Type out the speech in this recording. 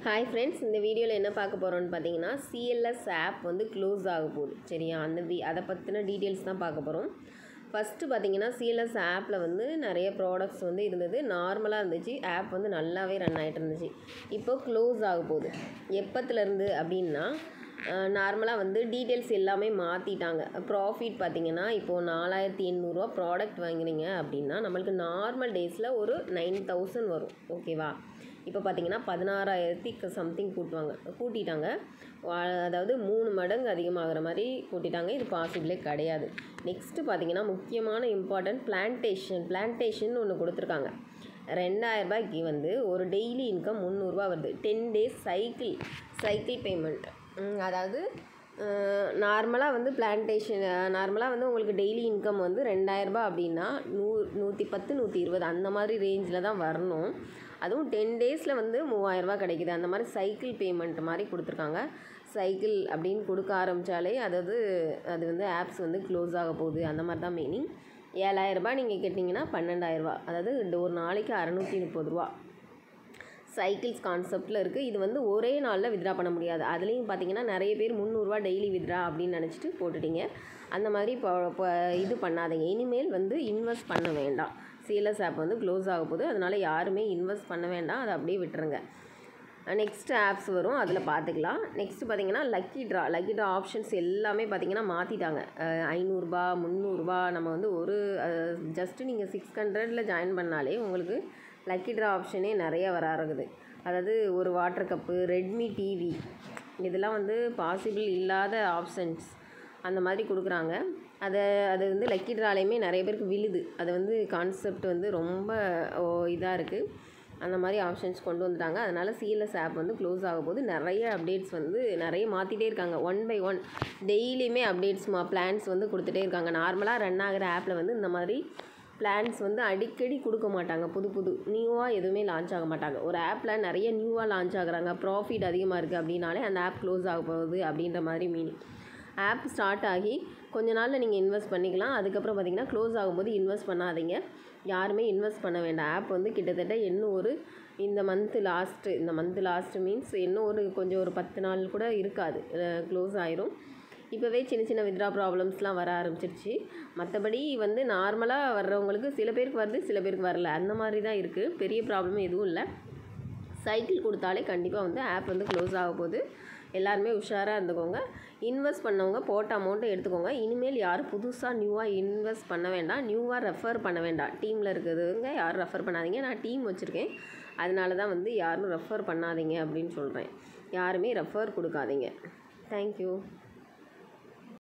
hi friends இந்த வீடியோவில் என்ன பார்க்க போகிறோம்னு பார்த்தீங்கன்னா சிஎல்எஸ் ஆப் வந்து க்ளோஸ் ஆக போகுது சரியா அந்த வி அதை பற்றின டீட்டெயில்ஸ் தான் பார்க்க போகிறோம் ஃபஸ்ட்டு பார்த்தீங்கன்னா சிஎல்எஸ் ஆப்பில் வந்து நிறைய ப்ராடக்ட்ஸ் வந்து இருந்தது நார்மலாக இருந்துச்சு ஆப் வந்து நல்லாவே ரன் ஆகிட்டு இருந்துச்சு இப்போ க்ளோஸ் ஆக போகுது எப்பத்துலேருந்து அப்படின்னா நார்மலாக வந்து டீட்டெயில்ஸ் எல்லாமே மாற்றிட்டாங்க ப்ராஃபிட் பார்த்தீங்கன்னா இப்போது நாலாயிரத்தி எண்ணூறுரூவா ப்ராடக்ட் வாங்குறீங்க அப்படின்னா நம்மளுக்கு நார்மல் டேஸில் ஒரு நைன் தௌசண்ட் வரும் ஓகேவா இப்போ பார்த்தீங்கன்னா பதினாறாயிரத்தி சம்திங் கூட்டுவாங்க கூட்டிட்டாங்க வா- அதாவது மூணு மடங்கு அதிகமாகிற மாதிரி கூட்டிட்டாங்க இது பாசிபிளே கிடையாது நெக்ஸ்ட்டு பார்த்தீங்கன்னா முக்கியமான இம்பார்ட்டன்ட் பிளான்டேஷன் பிளான்டேஷன் ஒன்று கொடுத்துருக்காங்க ரெண்டாயிரம் ரூபாய்க்கு வந்து ஒரு டெய்லி இன்கம் முந்நூறுரூவா வருது ten days cycle cycle payment அதாவது நார்மலாக வந்து பிளான்டேஷன் நார்மலாக வந்து உங்களுக்கு டெய்லி இன்கம் வந்து ரெண்டாயிரரூபா அப்படின்னா நூ நூற்றி பத்து நூற்றி இருபது அந்த மாதிரி ரேஞ்சில் தான் வரணும் அதுவும் டென் டேஸில் வந்து மூவாயிரரூபா கிடைக்குது அந்த மாதிரி சைக்கிள் பேமெண்ட் மாதிரி கொடுத்துருக்காங்க சைக்கிள் அப்படின்னு கொடுக்க ஆரம்பித்தாலே அதாவது அது வந்து ஆப்ஸ் வந்து க்ளோஸ் ஆக போகுது அந்த மாதிரி தான் மீனிங் ஏழாயிரரூபா நீங்கள் கேட்டிங்கன்னா பன்னெண்டாயிரரூபா அதாவது ஒரு நாளைக்கு அறநூற்றி முப்பது ரூபா சைக்கிள்ஸ் கான்செப்டில் இருக்குது இது வந்து ஒரே நாளில் வித்ரா பண்ண முடியாது அதுலேயும் பார்த்தீங்கன்னா நிறைய பேர் முந்நூறுரூவா டெய்லி வித்ரா அப்படின்னு நினச்சிட்டு போட்டுட்டீங்க அந்த மாதிரி இப்போ இப்போ இது பண்ணாதீங்க இனிமேல் வந்து இன்வெஸ்ட் பண்ண வேண்டாம் சிஎல்எஸ் ஆப் வந்து க்ளோஸ் ஆக போகுது அதனால் யாருமே இன்வெஸ்ட் பண்ண வேண்டாம் அதை அப்படியே விட்டுருங்க நெக்ஸ்ட் ஆப்ஸ் வரும் அதில் பார்த்துக்கலாம் நெக்ஸ்ட் பார்த்தீங்கன்னா lucky draw lucky draw options எல்லாமே பார்த்தீங்கன்னா மாற்றிட்டாங்க ஐநூறுரூபா முந்நூறுரூபா நம்ம வந்து ஒரு ஜஸ்ட்டு நீங்கள் சிக்ஸ் ஹண்ட்ரடில் ஜாயின் பண்ணாலே உங்களுக்கு லக்கி ட்ரா ஆப்ஷனே நிறைய வர ஆரம்பிக்குது அதாவது ஒரு வாட்டர் கப்பு ரெட்மி டிவி இதெல்லாம் வந்து பாசிபிள் இல்லாத ஆப்ஷன்ஸ் அந்த மாதிரி கொடுக்குறாங்க அதை அது வந்து லக்கி ட்ராலையுமே நிறைய பேருக்கு விழுது அது வந்து கான்செப்ட் வந்து ரொம்ப இதாக இருக்குது அந்த மாதிரி ஆப்ஷன்ஸ் கொண்டு வந்துட்டாங்க அதனால் சிஎல்எஸ் ஆப் வந்து க்ளோஸ் ஆக போது நிறைய அப்டேட்ஸ் வந்து நிறைய மாற்றிட்டே இருக்காங்க ஒன் பை ஒன் டெய்லியுமே அப்டேட்ஸ் மா பிளான்ஸ் வந்து கொடுத்துட்டே இருக்காங்க நார்மலாக ரன் ஆகிற ஆப்பில் வந்து இந்த மாதிரி பிளான்ஸ் வந்து அடிக்கடி கொடுக்க மாட்டாங்க புது புது நியூவாக எதுவுமே லான்ச் ஆக மாட்டாங்க ஒரு ஆப்பில் நிறைய நியூவாக லான்ச் ஆகுறாங்க ப்ராஃபிட் அதிகமாக இருக்குது அப்படின்னாலே அந்த ஆப் க்ளோஸ் ஆக போகுது அப்படின்ற மாதிரி மீனிங் ஆப் ஸ்டார்ட் ஆகி கொஞ்ச நாளில் நீங்கள் இன்வெஸ்ட் பண்ணிக்கலாம் அதுக்கப்புறம் பார்த்தீங்கன்னா க்ளோஸ் ஆகும்போது இன்வெஸ்ட் பண்ணாதீங்க யாருமே இன்வெஸ்ட் பண்ண வேண்டாம் ஆப் வந்து கிட்டத்தட்ட இன்னும் ஒரு இந்த மந்த்து லாஸ்ட்டு இந்த மந்த்து லாஸ்ட்டு மீன்ஸ் இன்னும் ஒரு கொஞ்சம் ஒரு பத்து நாள் கூட இருக்காது க்ளோஸ் ஆயிரும் இப்போவே சின்ன சின்ன வித்ரா ப்ராப்ளம்ஸ்லாம் வர ஆரம்பிச்சிருச்சு மற்றபடி வந்து நார்மலாக வர்றவங்களுக்கு சில பேருக்கு வருது சில பேருக்கு வரல அந்த மாதிரி தான் இருக்குது பெரிய ப்ராப்ளம் எதுவும் இல்லை சைக்கிள் கொடுத்தாலே கண்டிப்பாக வந்து ஆப் வந்து க்ளோஸ் ஆக போகுது எல்லாருமே உஷாராக இருந்துக்கோங்க இன்வெஸ்ட் பண்ணவங்க போட்ட அமௌண்ட்டை எடுத்துக்கோங்க இனிமேல் யாரும் புதுசாக நியூவாக இன்வெஸ்ட் பண்ண வேண்டாம் நியூவாக ரெஃபர் பண்ண வேண்டாம் டீமில் இருக்கிறதுங்க யாரும் ரெஃபர் பண்ணாதீங்க நான் டீம் வச்சுருக்கேன் அதனால தான் வந்து யாரும் ரெஃபர் பண்ணாதீங்க அப்படின்னு சொல்கிறேன் யாருமே ரெஃபர் கொடுக்காதீங்க தேங்க்யூ